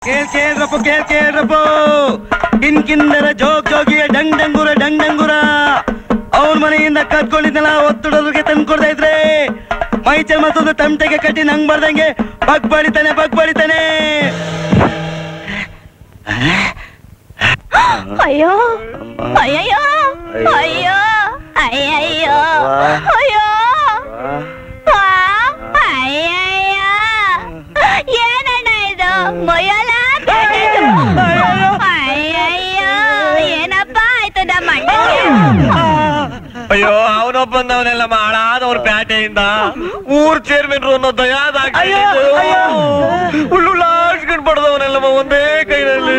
ಕೇಳ್ ಕೇಳ್ರಪ್ಪ ಕೇಳ್ ಕೇಳ್ರಪ್ಪ ಕಿನ್ಕಿನ್ನರ ಜೋಗ್ ಜೋಗಿಯ ಡಂಗ್ ಡಂಗುರ ಡಂಗ್ ಡಂಗುರ ಅವ್ರ ಮನೆಯಿಂದ ಕತ್ಕೊಂಡಿದ್ದಲ್ಲ ಒತ್ತುಡೋರ್ಗೆ ತಂದು ಕೊಡ್ತಾ ಇದ್ರೆ ಮೈ ಚರ್ಮತ್ತೊಂದು ತಮಟೆಗೆ ಕಟ್ಟಿ ನಂಗ್ ಬರ್ದಂಗೆ ಬಗ್ ಬಳಿತಾನೆ ಬಗ್ ಬಳಿತಾನೆ ಅಯ್ಯೋ ಅಯ್ಯಯ್ಯೋ ಅಯ್ಯೋ ಅಯ್ಯಯ್ಯೋ ಅಯ್ಯೋ ಆ, ಅಯ್ಯಯ್ಯೋ ಏನಣ್ಣ ಇದು ಮೊಯ್ಯಲ ಅಯ್ಯಯ್ಯೋ ಏನಪ್ಪ ಆಯ್ತು ನಮ್ಮ ಅಣ್ಣಂಗೆ ಅಯ್ಯೋ ಅವನೊಬ್ಬಂದವನೆಲ್ಲ ಮಾಡಾದವ್ರ ಪ್ಯಾಟೆಯಿಂದ ಊರ್ ಚೇರ್ಮನ್ ಅನ್ನೋ ದಯಾದಾಗ ಉಳ್ಳುಳ್ಳಾಡ್ಸ್ಕೊಂಡ್ ಪಡೆದವನೆಲ್ಲ ಒಂದೇ ಕೈನಲ್ಲಿ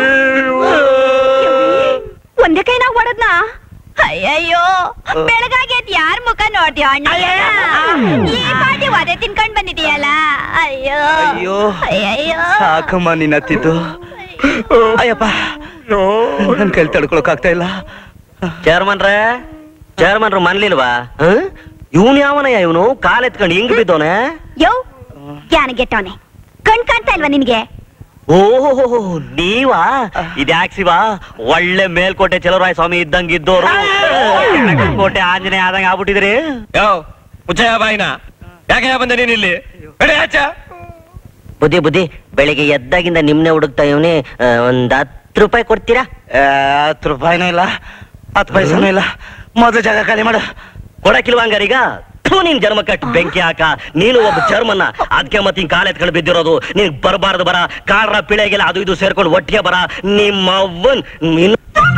ಒಂದೇ ಕೈನಾಗ ಹೊಡದ್ನಾ ಅಯ್ಯಯ್ಯೋ ಬೆಳಗಾಗೈತ್ ಯಾರ್ ಮುಖ ನೋಡ್ತೀಯ ಅಣ್ಣ ಈ ಪಾಟಿ ಒದೆ ತಿನ್ಕೊಂಡ್ ಬಂದಿದೀಯಲ್ಲ ಅಯ್ಯೋ ಅಯ್ಯೋ. ಅಯ್ಯಯ್ಯೋ ಸಾಕಮ್ಮ ನಿನ್ನ ಹತ್ತಿದ್ದು ಅಯ್ಯಪ್ಪ ನನ್ ಕೈಲಿ ತಡ್ಕೊಳಕ್ ಆಗ್ತಾ ಇಲ್ಲ ಚೇರ್ಮನ್ರೇ ಚೇರ್ಮನ್ರು ಮನ್ಲಿಲ್ವಾ ಇವನ್ ಯಾವನಯ್ಯ ಇವನು ಕಾಲ್ ಎತ್ಕೊಂಡು ಹಿಂಗ್ ಬಿದ್ದವನೆ ಯೋ ಯಾನ ಗೆಟ್ಟವನೆ ಕಣ್ ಕಾಣ್ತಾ ಇಲ್ವಾ ನಿನ್ಗೆ ಓಹೋ ನೀವಾ ಇದ್ಯಾಕ್ ಶಿವ ಒಳ್ಳೆ ಮೇಲ್ಕೋಟೆ ಚಲರಾಯ ಸ್ವಾಮಿ ಇದ್ದಂಗಿದ್ದೋರು ಕೋಟೆ ಆಂಜನೇಯ ಆದಂಗ ಆಗ್ಬಿಟ್ಟಿದ್ರಿ ಯೋ ಮುಚ್ಚಯ್ಯ ಬಾಯಿನ ಯಾಕೆ ಬಂದೆ ನೀನ್ ಇಲ್ಲಿ ನಡಿ ಆಚೆ. ಬುದ್ಧಿ ಬುದ್ಧಿ ಬೆಳಿಗ್ಗೆ ಎದ್ದಾಗಿಂದ ನಿಮ್ನೆ ಹುಡುಕ್ತಾ ಇವನೇ ಒಂದ್ ಹತ್ತು ರೂಪಾಯಿ ಕೊಡ್ತೀರಾ ಆ, ಹತ್ತು ರೂಪಾಯಿನೂ ಇಲ್ಲ ಹತ್ತು ಪೈಸನೂ ಇಲ್ಲ ಮೊದಲು ಜಾಗ ಖಾಲಿ ಮಾಡು ಕೊಡಕಿಲ್ವಾ ಹಂಗಾರೀಗ ಥು, ನಿನ್ ಜನ್ಮ ಕಟ್ ಬೆಂಕಿ ಹಾಕ ನೀನು ಒಬ್ಬ ಚರ್ಮನ್ನ ಅದಕ್ಕೆ ಮತ್ತೆ ಹಿಂಗ್ ಕಾಲ್ ಎತ್ಕೊಂಡು ಬಿದ್ದಿರೋದು ನೀನ್ ಬರಬಾರ್ದು ಬರ ಕಾಡ್ರ ಪಿಳೆಗೆಲ್ಲ ಅದು ಇದು ಸೇರ್ಕೊಂಡು ಒಟ್ಟಿಗೆ ಬರ ನಿಮ್ಮ ಅವ್ವನ್ ನೀನು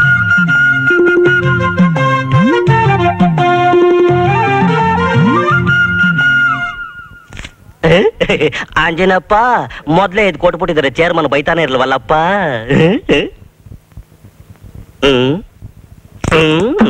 ಆಂಜನಪ್ಪ ಮೊದ್ಲೇ ಇದು ಕೊಟ್ಬಿಟ್ಟಿದ್ದಾರೆ ಚೇರ್ಮನ್ ಬೈತಾನೆ ಇರ್ಲವಲ್ಲಪ್ಪ ಹ್ಮ್ ಹ್ಮ್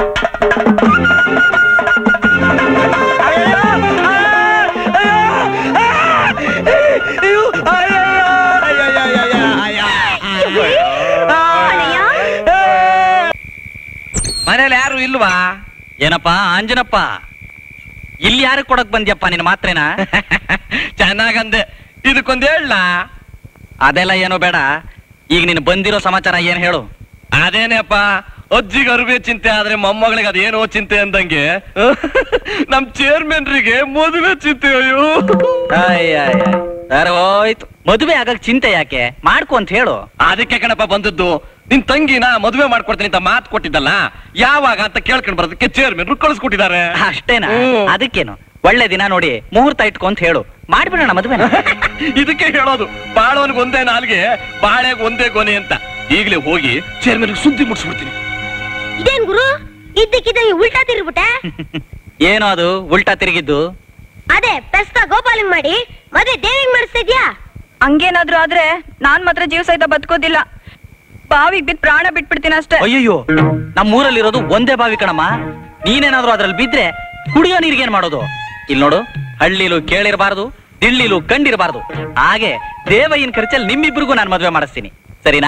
ಮನೇಲಿ ಯಾರು ಇಲ್ವಾ ಏನಪ್ಪ ಆಂಜನಪ್ಪ ಇಲ್ಲಿ ಯಾರು ಕೊಡಕ್ ಬಂದ್ಯಪ್ಪ ನಿನ್ ಮಾತ್ರೇನಾ ಚೆನ್ನಾಗಂದೆ ಇದಕ್ಕೊಂದ್ ಹೇಳ ಅದೆಲ್ಲ ಏನೋ ಬೇಡ ಈಗ ನೀನು ಬಂದಿರೋ ಸಮಾಚಾರ ಏನ್ ಹೇಳು ಅದೇನೇಪ್ಪ ಅಜ್ಜಿಗೆ ಅರುವೆ ಚಿಂತೆ ಆದ್ರೆ ಮೊಮ್ಮಗಳಿಗೆ ಅದೇನೋ ಚಿಂತೆ ಅಂದಂಗೆ ನಮ್ ಚೇರ್ಮನ್ರಿಗೆ ಮದುವೆ ಚಿಂತೆ ಅಯ್ಯೋ ಸರಿ ಹೋಯ್ತು ಮದುವೆ ಆಗಕ್ ಚಿಂತೆ ಯಾಕೆ ಮಾಡ್ಕೊ ಅಂತ ಹೇಳು ಅದಕ್ಕೆ ಕಣಪ್ಪ ಬಂದದ್ದು ನಿನ್ ತಂಗಿನ ಮದುವೆ ಮಾಡ್ಕೊಡ್ತೀನಿ ಅಂತ ಮಾತು ಕೊಟ್ಟಿದ್ದಲ್ಲ ಯಾವಾಗ ಅಂತ ಕೇಳ್ಕೊಂಡ್ ಬರೋದಕ್ಕೆ ಚೇರ್ಮನ್ ಕಳಿಸ್ಕೊಟ್ಟಿದ್ದಾರೆ ಅಷ್ಟೇನಾ ಹ್ಮ್. ಅದಕ್ಕೇನು ಒಳ್ಳೆ ದಿನ ನೋಡಿ ಮುಹೂರ್ತ ಇಟ್ಕೊಂತ ಹೇಳು ಮಾಡ್ಬಿಡೋಣ ಮದುವೆ ಇದಕ್ಕೆ ಹೇಳೋದು ಬಾಳವನ್ಗೆ ಒಂದೇ ನಾಲ್ಗೆ ಬಾಳೆಗ್ ಒಂದೇ ಗೊನೆ ಅಂತ ಈಗಲೇ ಹೋಗಿ ಚೇರ್ಮನ್ ಸುದ್ದಿ ಮುಟ್ಸ್ಬಿಡ್ತೀನಿ ಇದೇನ್ ಗುರು ಇದ್ದಕ್ಕಿದ್ದಂಗೆ ಉಲ್ಟಾ ತಿರ್ಬಿಟ್ಟೆ ಏನೋ ಅದು ಉಲ್ಟಾ ತಿರುಗಿದ್ದು ಅದೇ ಪ್ರಸ್ತ ಗೋಪಾಲಂಗ್ ಮಾಡಿ ಮದ್ವೆ ದೇವಿಂಗ್ ಮಾಡಿಸ್ತಾ ಇದ್ಯಾ ಹಂಗೇನಾದ್ರೂ ಆದ್ರೆ ನಾನ್ ಮಾತ್ರ ಜೀವ ಸಹಿತ ಬದುಕೋದಿಲ್ಲ ಬಾವಿಗ್ ಬಿದ್ದು ಪ್ರಾಣ ಬಿಟ್ಬಿಡ್ತೀನಿ ಅಷ್ಟೇ ಅಯ್ಯಯ್ಯೋ ನಮ್ಮ ಊರಲ್ಲಿರೋದು ಒಂದೇ ಬಾವಿ ಕಣಮ್ಮ ನೀನೇನಾದ್ರೂ ಅದ್ರಲ್ಲಿ ಬಿದ್ರೆ ಕುಡಿಯೋ ನೀರಿಗೇನ್ ಮಾಡೋದು ಇಲ್ಲಿ ನೋಡು ಹಳ್ಳಿಲು ಕೇಳಿರಬಾರದು ದಿಳ್ಳಿಲು ಕಂಡಿರಬಾರದು ಹಾಗೆ ದೇವಯ್ಯನ ಖರ್ಚಲ್ಲಿ ನಿಮ್ಮಿಬ್ರಿಗೂ ನಾನು ಮದುವೆ ಮಾಡಿಸ್ತೀನಿ ಸರಿನಾ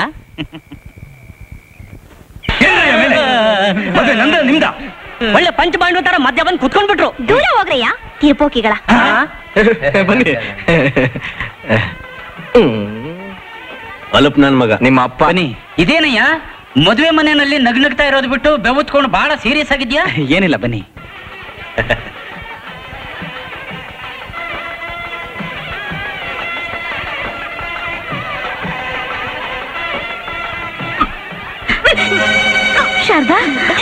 ನಿಮ್ದ ಒಳ್ಳೆ ಪಂಚ ಬಾಂಡು ತರ ಮಧ್ಯ ಬಂದು ಕುತ್ಕೊಂಡ್ಬಿಟ್ರು ದೂರ ಹೋಗ್ರಯ್ಯ ತಿರುಪೋಕಿಗಳ ಬನ್ನಿ ಅಲಪ್ ನನ್ ಮಗ ನಿಮ್ಮ ಅಪ್ಪ ಬನ್ನಿ ಇದೇನಯ್ಯ ಮದುವೆ ಮನೆಯಲ್ಲಿ ನಗ್ನಗ್ತಾ ಇರೋದು ಬಿಟ್ಟು ಬೆವತ್ಕೊಂಡು ಬಹಳ ಸೀರಿಯಸ್ ಆಗಿದ್ಯಾ ಏನಿಲ್ಲ ಬನ್ನಿ ಶಾರದಾ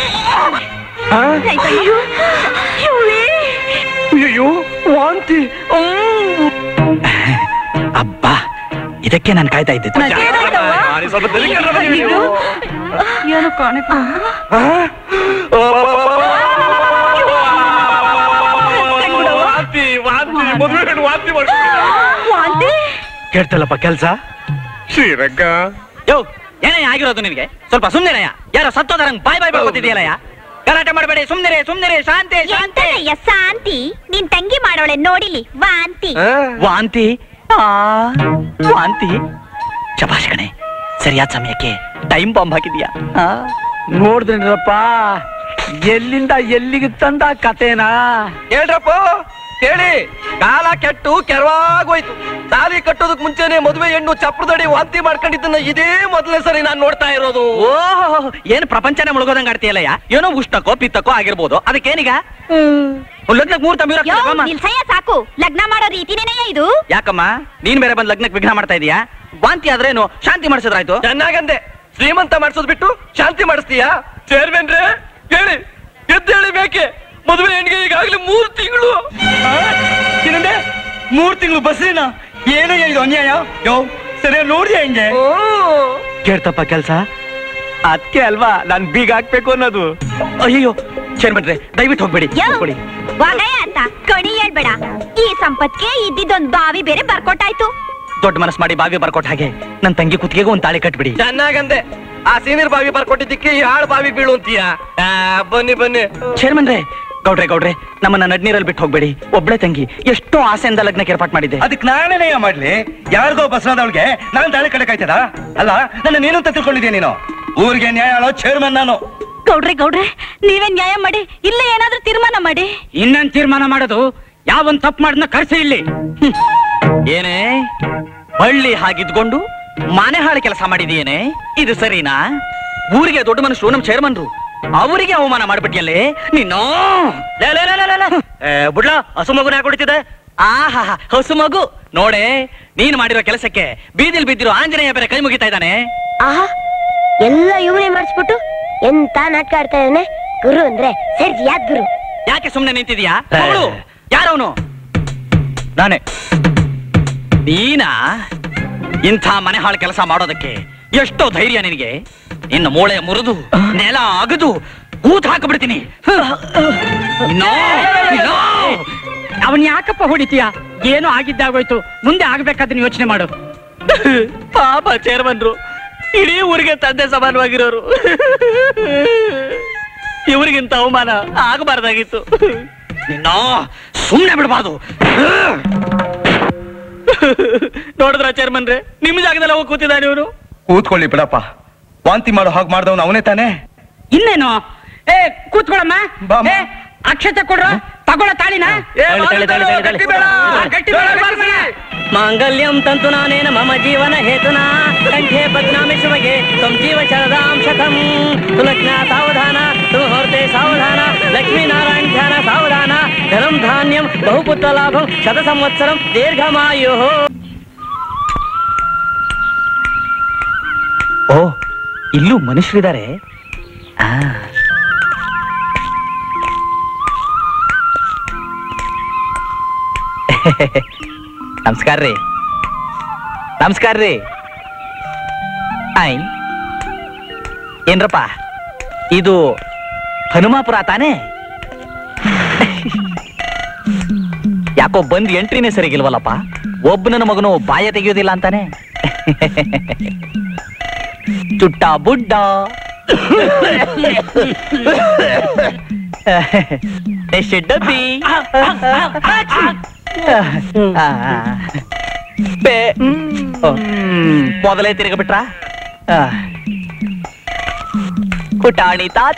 ಅಯ್ಯೋ ಶಿವೇ. ಅಯ್ಯೋ ವಾಂತಿ ಅಬ್ಬಾ ಇದಕ್ಕೆ ನಾನು ಕಾಯ್ತಾ ಇದ್ದೆ ಸ್ವಲ್ಪ ತಲೆ ಏನು ಕಾಣೆ ವಾಂತಿ ವಾಂತಿ ಮದುವೆ ಹೆಣ್ಣು ವಾಂತಿ ಮಾಡ್ಕೊಂಡು ವಾಂತಿ ಕೇಳ್ತಲ್ಲಪ್ಪ ಕೆಲ್ಸ ಶ್ರೀರಂಗ ಯೋ ಏನೇ ಆಗಿರೋದು ನಿನಗೆ ಸ್ವಲ್ಪ ಸುಮ್ನಿರಯ್ಯ ಯಾರೋ ಸತ್ತೋದರಂಗ್ ಬಾಯ್ ಬಾಯ್ ಬರ್ಕೊತಿದ್ಯಲ್ಲಯ್ಯ ಗಲಾಟೆ ಮಾಡಬೇಡಿ ಸುಮ್ನಿರೆ ಸುಮ್ನಿರೆ ಶಾಂತಿ ಶಾಂತಿ ಎಂತದಯ್ಯ ಶಾಂತಿ ನಿನ್ ತಂಗಿ ಮಾಡೋಳೆ ನೋಡಿಲಿ ವಾಂತಿ ವಾಂತಿ ಆ, ವಾಂತಿ ಶಬಾಷ್ ಕಣೆ ಸರಿಯಾದ ಸಮಯಕ್ಕೆ ಟೈಮ್ ಬಾಂಬ್ ಹಾಕಿದ್ಯಾ ಆ, ನೋಡ್ದೇನ್ರಪ್ಪ ಎಲ್ಲಿಂದ ಎಲ್ಲಿಗೆ ತಂದ ಕತೆನಾ ಹೇಳ್ರಪ್ಪ ಕೇಳಿ ಕಾಲ ಕೆಟ್ಟು ಕೆರವಾಗೋಯ್ತು ತಾಲಿ ಕಟ್ಟೋದಕ್ ಮುಂಚೆನೆ ಮದುವೆ ಹೆಣ್ಣು ಚಪ್ರದಡಿ ವಾಂತಿ ಮಾಡ್ಕೊಂಡಿದ್ದನ್ನ ಇದೇ ಮೊದಲನೇ ಸರಿ ನಾನ್ ನೋಡ್ತಾ ಇರೋದು ಓಹೋ ಏನ್ ಪ್ರಪಂಚನೇ ಮುಳುಗೋದಂಗ್ ಆಡ್ತೀಯಲ್ಲಯ್ಯ ಏನೋ ಉಷ್ಟಕ್ಕೋ ಪಿತ್ತಕ್ಕೋ ಆಗಿರ್ಬೋದು ಅದಕ್ಕೇನೀಗ ಲಗ್ನಕ್ ಮೂರ್ ತಮ್ಮ ಯೋ ನಿಲ್ಸಯ್ಯ ಸಾಕು ಲಗ್ನ ಮಾಡೋ ರೀತಿನೇನಯ್ಯ ಇದು ಯಾಕಮ್ಮ ನೀನ್ ಬೇರೆ ಬಂದ್ ಲಗ್ನಕ್ ವಿಘ್ನ ಮಾಡ್ತಾ ಇದೀಯಾ ವಾಂತಿ ಆದ್ರೇನು ಶಾಂತಿ ಮಾಡಿಸಿದ್ರಾಯ್ತು ಚೆನ್ನಾಗಂದೆ ಶ್ರೀಮಂತ ಮಾಡಿಸೋದ್ ಬಿಟ್ಟು ಶಾಂತಿ ಮಾಡಿಸ್ತೀಯಾ ಚೇರ್ಮನ್ರೆ ಹೇಳಿ ಎದ್ದೇಳಿ ಬೇಕೆ ಮದುವೆ ಹೆಣ್ಣಿಗೆ ಈಗಾಗ್ಲೇ ಮೂರ್ ತಿಂಗಳು ಏನಂದೆ ಮೂರ್ ತಿಂಗಳು ಬಸ್ರಿನ ಏನಯ್ಯ ಇದು ಅನ್ಯಾಯ ಯೋ ಸರಿಯಾಗಿ ನೋಡಿದೆ ಹೆಂಗೆ ಕೇಳ್ತಪ್ಪ ಕೆಲ್ಸ ಅದಕ್ಕೆ ಅಲ್ವಾ ನಾನ್ ಬೀಗ ಹಾಕ್ಬೇಕು ಅನ್ನೋದು ಅಯ್ಯೋ ಚೇರ್ಮನ್ರೆ ದಯವಿಟ್ಟು ಹೋಗ್ಬೇಡಿ ಯೋ ಕೊಡಿ ವಾಗಯ್ಯ ಅಂತ ಕಣಿ ಹೇಳ್ಬೇಡ ಈ ಸಂಪತ್ಗೆ ಇದ್ದಿದ್ದೊಂದ್ ಬಾವಿ ಬೇರೆ ಬರ್ಕೊಟ್ಟಾಯ್ತು ದೊಡ್ಡ ಮನಸ್ ಮಾಡಿ ಬಾವಿ ಬರ್ಕೊಟ್ಟ ಹಾಗೆ ನನ್ ತಂಗಿ ಕುತ್ತಿಗೆಗೂ ಒಂದ್ ತಾಳಿ ಕಟ್ಬಿಡಿ ಚೆನ್ನಾಗಂದೆ ಆ ಸೀನಿಯರ್ ಬಾವಿ ಬರ್ಕೊಟ್ಟಿದ್ದಕ್ಕೆ ಈ ಹಾಳು ಬಾವಿ ಬೀಳು ಅಂತೀಯ ಆ, ಬನ್ನಿ ಬನ್ನಿ ಚೇರ್ಮನ್ರೆ ಗೌಡ್ರೆ ಗೌಡ್ರೆ ನಮ್ಮನ್ನ ನಡ್ನೀರಲ್ಲಿ ಬಿಟ್ಟು ಹೋಗ್ಬೇಡಿ ಒಬ್ಳೆ ತಂಗಿ ಎಷ್ಟೋ ಆಸೆಯಿಂದ ಲಗ್ನಕ್ಕೆ ಏರ್ಪಾಟ್ ಮಾಡಿದ್ದೆ ಅದಕ್ಕೆ ನಾನೇನಯ್ಯ ಮಾಡ್ಲಿ ಯಾರಿಗೋ ಬಸ್ರಾದವಳಿಗೆ ನಾನು ತಾಳಿ ಕಡಕಾಯ್ತದ ಅಲ್ಲ ನನ್ನ ನೀನು ಅಂತ ತಿಳ್ಕೊಂಡಿದ್ಯಾ ನೀನು ಊರಿಗೆ ನ್ಯಾಯ ಹೇಳೋ ಚೇರ್ಮನ್ ನಾನು ಗೌಡ್ರೆ ಗೌಡ್ರೆ ನೀವೇ ನ್ಯಾಯ ಮಾಡಿ ಇಲ್ಲ ಏನಾದ್ರೂ ತೀರ್ಮಾನ ಮಾಡಿ ಇನ್ನೇನ್ ತೀರ್ಮಾನ ಮಾಡೋದು ಯಾವನ್ ತಪ್ಪು ಮಾಡನ್ನ ಕರ್ಸಿ ಇಲ್ಲಿ ಏನೇ ಬಳ್ಳಿ ಹಾಗಿದ್ಕೊಂಡು ಮನೆ ಹಾಳು ಕೆಲಸ ಮಾಡಿದೀಯೇನೆ ಇದು ಸರಿನಾ ಊರಿಗೆ ದೊಡ್ಡ ಮನುಷ್ಯರು ನಮ್ ಚೇರ್ಮನ್ರು ಅವರಿಗೆ ಅವಮಾನ ಮಾಡ್ಬಿಟ್ಟಿಯಲ್ಲೇ ನಿನ್ನ ಲೇ, ಲೇ, ಲೇ, ಲೇ, ಲೇ, ಲೇ. ಏ, ಬುಡ್ಲ ಹಸು ಮಗುನ ಕುಡಿತಿದೆ ಆಹಾ ಹೊಸು ಮಗು ನೋಡೆ ನೀನ್ ಮಾಡಿರೋ ಕೆಲಸಕ್ಕೆ ಬೀದಿಲ್ ಬಿದ್ದಿರೋ ಆಂಜನೇಯ ಬೇರೆ ಕೈ ಮುಗಿತಾ ಇದ್ದಾನೆ ಆಹಾ ಎಲ್ಲ ಇವನೇ ಮಾಡಿಸ್ಬಿಟ್ಟು ಎಂತ ನಾಟಕ ಆಡ್ತಾ ಇದ್ದಾನೆ ಗುರು ಅಂದ್ರೆ ಸರ್ಜಿ ಯಾದ್ ಗುರು ಯಾಕೆ ಸುಮ್ನೆ ನಿಂತಿದ್ಯಾ ಅವಳು ಯಾರವನು ನಾನೇ ನೀನಾ ಇಂಥ ಮನೆ ಹಾಳು ಕೆಲಸ ಮಾಡೋದಕ್ಕೆ ಎಷ್ಟೋ ಧೈರ್ಯ ನಿನಗೆ ಇನ್ನು ಮೂಳೆ ಮುರಿದು ನೆಲ ಅಗದು ಕೂತ್ ಹಾಕಿಬಿಡ್ತೀನಿ ಅವನ್ ಯಾಕಪ್ಪ ಹೊಡಿತೀಯ ಏನೋ ಆಗಿದ್ದಾಗೋಯ್ತು ಮುಂದೆ ಆಗ್ಬೇಕಾದ್ರೆ ಯೋಚನೆ ಮಾಡು ಪಾಪ ಚೇರ್ಮನ್ರು ಇಡೀ ಊರಿಗೆ ತಂದೆ ಸಮಾನವಾಗಿರೋರು ಇವರಿಗಿಂತ ಅವಮಾನ ಆಗಬಾರ್ದಾಗಿತ್ತು ನಿನ್ನ ಸುಮ್ನೆ ಬಿಡಬಾರ್ದು ನೋಡಿದ್ರ ಚೇರ್ಮನ್ರೆ ನಿಮ್ ಜಾಗದಲ್ಲಿ ಹೋಗಿ ಕೂತಿದ್ದಾನೆ ಇವನು ಕೂತ್ಕೊಳ್ಳಿ ಬಿಡಪ್ಪ ವಾಂತಿ ಮಾಡೋ ಹಾಗೆ ಮಾಡ್ದವನು ಅವನೇ ತಾನೇ ಇನ್ನೇನು ಏ ಕೂತ್ಕೊಳಮ್ಮ ಬಾಮ್ಮ. ಏ, ಅಕ್ಷತೆ ಕೊಡ್ರ ತಗೊಳ ತಾಳಿನ ತಳಿ, ತಳಿ, ತಳಿ, ತಳಿ, ತಳಿ. ಆ, ಗಟ್ಟಿ ಬೇಡ, ಬಾರ್ಸಣ. ಮಾಂಗಲ್ಯಂ ತಂತು ನಾನೇನ ಮಮ ಜೀವನ ಹೇತುನ ಕಂಠೆ ಬದ್ನಾಮಿ ಶುಭಗೆ ತ್ವಂ ಜೀವ ಶರದಾಂ ಶತಂ ಸುಲಗ್ನ ಸಾವಧಾನ ಸುಮುಹೂರ್ತೆ ಸಾವಧಾನ ಲಕ್ಷ್ಮೀ ನಾರಾಯಣ ಧ್ಯಾನ ಸಾವಧಾನ ಧನಂ ಧಾನ್ಯಂ ಬಹುಪುತ್ರ ಲಾಭಂ ಶತ ಸಂವತ್ಸರಂ ದೀರ್ಘಮಾಯು ಓ ಇಲ್ಲೂ ಮನುಷ್ಯರಿದ್ದಾರೆ ಆ. ನಮಸ್ಕಾರ ರೀ ನಮಸ್ಕಾರ ರೀ ಆಯ್ ಏನ್ರಪ್ಪ ಇದು ಹನುಮಾಪುರ ತಾನೇ ಯಾಕೋ ಬಂದ್ ಎಂಟ್ರಿನೇ ಸರಿಗಿಲ್ವಲ್ಲಪ್ಪ ಒಬ್ಬ ನನ್ನ ಮಗನು ಬಾಯ ತೆಗೆಯೋದಿಲ್ಲ ಅಂತಾನೆ ಚುಟ್ಟ ಬುಡ್ಡ ಎಷ್ಟು ಡಬ್ಬಿ ಬೇ ಓ, ಮೊದಲೇ ತಿರುಗಬಿಟ್ರ ಕುಟಾಣಿ ತಾತ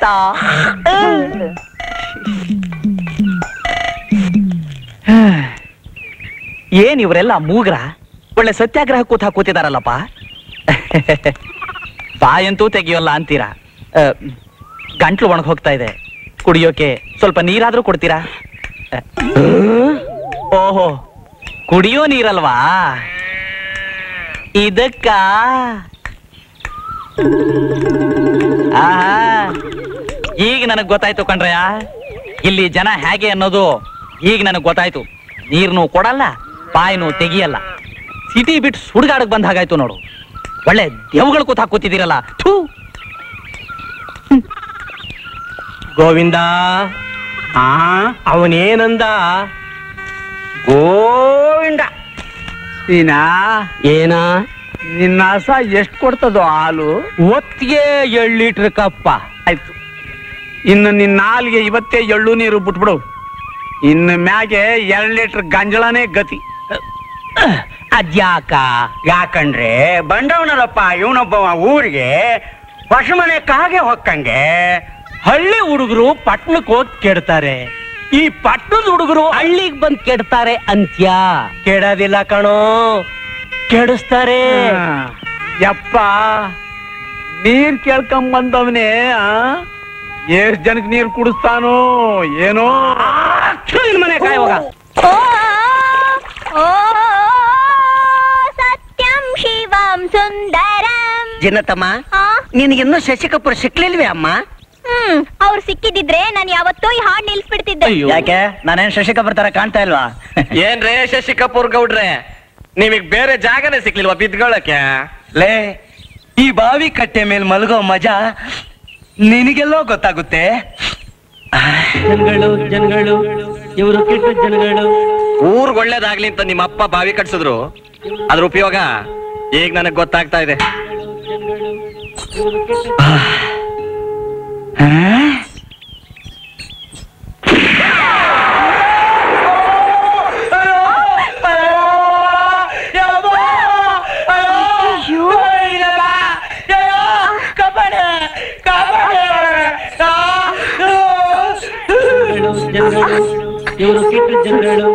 ಏನ್ ಇವರೆಲ್ಲ ಮೂಗ್ರ ಒಳ್ಳೆ ಸತ್ಯಾಗ್ರಹ ಕೂತ ಕೂತಿದಾರಲ್ಲಪ್ಪ ಬಾಯಂತೂ ತೆಗಿಯೋಲ್ಲ ಅಂತೀರಾ ಆ, ಗಂಟ್ಲು ಒಣಗ್ ಹೋಗ್ತಾ ಇದೆ ಕುಡಿಯೋಕೆ ಸ್ವಲ್ಪ ನೀರಾದ್ರೂ ಕೊಡ್ತೀರಾ ಆ, ಓಹೋ ಕುಡಿಯೋ ನೀರಲ್ವಾ ಇದಕ್ಕ ಆಹಾ, ಈಗ ನನಗ್ ಗೊತ್ತಾಯ್ತು ಕಣ್ರಯ್ಯ ಇಲ್ಲಿ ಜನ ಹೇಗೆ ಅನ್ನೋದು ಈಗ ನನಗ್ ಗೊತ್ತಾಯ್ತು ನೀರ್ನು ಕೊಡಲ್ಲ ಬಾಯಿನೂ ತೆಗಿಯಲ್ಲ ಸಿಟಿ ಬಿಟ್ಟು ಸುಡ್ಗಾಡಕ್ ಬಂದ ಹಾಗಾಯ್ತು ನೋಡು ಒಳ್ಳೆ ದೇವುಗಳು ಕೂತ್ ಹಾಕೋತಿದ್ದೀರಲ್ಲ ಥೂ ಗೋವಿಂದ ಆ ಅವನೇನಂದ ಗೋವಿಂದ ನೀನಾ ಏನ ನಿನ್ನ ಹಸ ಎಷ್ಟ್ ಕೊಡ್ತದೋ ಹಾಲು ಒತ್ತಿಗೆ ಏಳು ಲೀಟರ್ ಕಪ್ಪ ಆಯ್ತು ಇನ್ನು ನಿನ್ನ ಹಾಲಿಗೆ ಇವತ್ತೇ ಎಳ್ಳು ನೀರು ಬಿಟ್ಬಿಡು ಇನ್ನು ಮ್ಯಾಗೆ ಎರಡ್ ಲೀಟರ್ ಗಂಜಳನೇ ಗತಿ ಅದ್ಯಾಕ ಯಾಕಂದ್ರೆ ಬಂದವನಲ್ಲಪ್ಪ ಇವನೊಬ್ಬ ಊರಿಗೆ ಹೊಸ ಮನೆ ಕಾಗೆ ಹೊಕ್ಕಂಗೆ ಹಳ್ಳಿ ಹುಡುಗರು ಪಟ್ಟಣಕ್ಕೆ ಹೋಗಿ ಕೆಡ್ತಾರೆ ಈ ಪಟ್ಟಣದ ಹುಡುಗರು ಹಳ್ಳಿಗ್ ಬಂದ್ ಕೆಡ್ತಾರೆ ಅಂತ್ಯ ಕೆಡೋದಿಲ್ಲ ಕಣೋ ಕೆಡಿಸ್ತಾರೆ ಯಪ್ಪ ನೀರ್ ಕೇಳ್ಕೊಂಡ್ ಬಂದವನೇ ಆ ಎಷ್ಟ್ ಜನಕ್ ನೀರ್ ಕುಡಿಸ್ತಾನೋ ಏನೋ ನಿನ್ ಮನೆ ಕಾಯುವಾಗ ಓ ಓ ಸತ್ಯಂ ಶಿವಂ ಸುಂದರಂ ಜಿನ್ನತಮ್ಮ ಆ? ನಿನಗಿನ್ನೂ ಶಶಿ ಕಪೂರ್ ಸಿಕ್ಲಿಲ್ವೇ ಅಮ್ಮ ಹ್ಮ್ ಅವ್ರು ಸಿಕ್ಕಿದಿದ್ರೆ ನಾನು ಯಾವತ್ತೋ ಈ ಹಾಡ್ ನಿಲ್ಸ್ಬಿಡ್ತಿದ್ದೆ ಯಾಕೆ ನಾನೇನ್ ಶಶಿ ಕಪೂರ್ ತರ ಕಾಣ್ತಾ ಇಲ್ವಾ ಏನ್ರೇ ಶಶಿ ಕಪೂರ್ ಗೌಡ್ರೆ ನಿಮಗ್ ಬೇರೆ ಜಾಗನೇ ಸಿಕ್ಲಿಲ್ವಾ ಬಿದ್ಕೊಳಕ್ಕೆ ಲೇ ಈ ಬಾವಿ ಕಟ್ಟೆ ಮೇಲೆ ಮಲಗೋ ಮಜಾ ನಿನಗೆಲ್ಲೋ ಗೊತ್ತಾಗುತ್ತೆ ಜನಗಳು ಜನಗಳು ಇವರು ಕೆಟ್ಟ ಜನಗಳು ಊರ್ಗ್ ಒಳ್ಳೇದಾಗ್ಲಿ ಅಂತ ನಿಮ್ಮ ಅಪ್ಪ ಬಾವಿ ಕಟ್ಸಿದ್ರು ಅದ್ರ ಉಪಯೋಗ ಈಗ ನನಗ್ ಗೊತ್ತಾಗ್ತಾ ಇದೆ ಜನಗಳು ಇವರು ಕೆಟ್ಟ ಜನಗಳು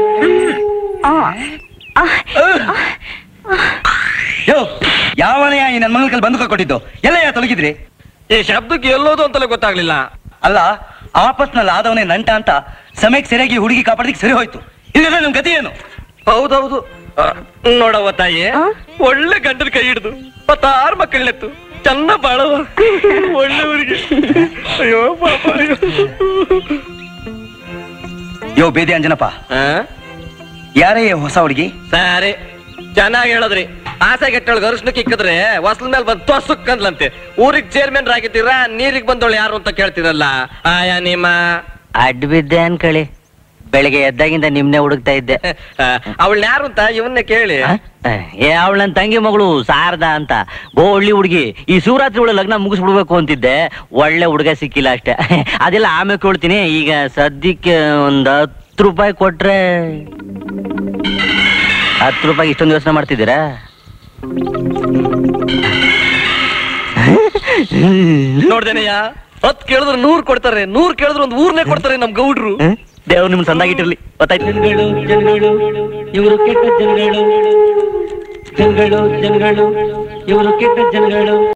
ಯೋ ಯಾವನೆಯ ಈ ನನ್ನ ಮಗನ ಬಂದು ಕೊಟ್ಟಿದ್ದು ಎಲ್ಲ ತೊಲಗಿದ್ರಿ ಈ ಶಬ್ದಕ್ಕೆ ಎಲ್ಲೋದು ಅಂತಲೇ ಗೊತ್ತಾಗ್ಲಿಲ್ಲ ಅಲ್ಲ ಆಪಸ್ನಲ್ಲಿ ಆದವನೇ ನಂಟ ಅಂತ ಸಮಯಕ್ಕೆ ಸರಿಯಾಗಿ ಹುಡುಗಿ ಕಾಪಾಡದಿಕ್ ಸರಿ ಹೋಯ್ತು ಇಲ್ಲ ನಮ್ ಗತಿ ಏನು ಹೌದೌದು ಆ, ನೋಡವ್ವ ತಾಯಿ ಒಳ್ಳೆ ಗಂಡನ ಕೈ ಹಿಡಿದು ಮತ್ತಾರು ಮಕ್ಕಳನ್ನೆತ್ತು ಚೆನ್ನ ಬಾಳವ ಒಳ್ಳೆಯವರಿಗೆ ಅಯ್ಯೋ ಪಾಪ ಅಯ್ಯೋ. ಯೋ ಬೇದಿ ಅಂಜನಪ್ಪ ಆ? ಯಾರೇ ಈ ಹೊಸ ಹುಡುಗಿ ಸರಿ ಚೆನ್ನಾಗಿ ಹೇಳಿದ್ರಿ ಆಸೆ ಗೆಟ್ಟೊಳಗೆ ಅರ್ಶನಕ್ಕೆ ಇಕ್ಕಿದ್ರೆ ಹೊಸ್ಲ ಮೇಲೆ ಬಂದು ತೊಸುಕ್ಕಂದ್ಲಂತೆ ಊರಿಗೆ ಚೇರ್ಮನ್ ಆಗಿದ್ದೀರಾ ನೀರಿಗೆ ಬಂದವಳು ಯಾರು ಅಂತ ಕೇಳ್ತೀರಲ್ಲ ಆಯಾ ನಿಮ್ಮ ಅಡ್ಡ ಬಿದ್ದೆ ಅನ್ಕಳಿ ಬೆಳಿಗ್ಗೆ ಎದ್ದಾಗಿಂದ ನಿಮ್ನೆ ಹುಡುಕ್ತಾ ಇದ್ದೆ ಅವಳನ್ನ ಯಾರು ಅಂತ ಇವನ್ನೇ ಕೇಳಿ ಆ? ಏ ಅವಳ ನನ್ ತಂಗಿ ಮಗಳು ಶಾರದಾ ಅಂತ ಬೋ ಒಳ್ಳೆ ಹುಡುಗಿ ಈ ಶಿವರಾತ್ರಿ ಒಳ್ಳೆ ಲಗ್ನ ಮುಗಿಸ್ಬಿಡ್ಬೇಕು ಅಂತಿದ್ದೆ ಒಳ್ಳೆ ಹುಡುಗ ಸಿಕ್ಕಿಲ್ಲ ಅಷ್ಟೇ ಅದೆಲ್ಲ ಆಮೇಲೆ ಕೊಡ್ತೀನಿ ಈಗ ಸದ್ಯಕ್ಕೆ ಒಂದ್ ಹತ್ತು ರೂಪಾಯಿ ಕೊಟ್ರೆ ಹತ್ತು ರೂಪಾಯಿ ಇಷ್ಟೊಂದು ಯೋಚನೆ ಮಾಡ್ತಿದ್ದೀರಾ ನೋಡ್ದೇನಯ್ಯ ಹತ್ ಕೇಳಿದ್ರೆ ನೂರ್ ಕೊಡ್ತಾರೆ ನೂರ್ ಕೇಳಿದ್ರೆ ಒಂದ್ ಊರ್ನೇ ಕೊಡ್ತಾರೆ ನಮ್ ಗೌಡ್ರು ದೇವ್ರು ನಿಮ್ ಸಂದಾಗಿಟ್ಟಿರ್ಲಿ ಗೊತ್ತಾಯ್ತು ಜನಗಳು ಜನಗಳು ಇವರು ಕೆಟ್ಟ ಜನಗಳು ಜನಗಳು ಜನಗಳು ಇವರು ಕೆಟ್ಟ ಜನಗಳು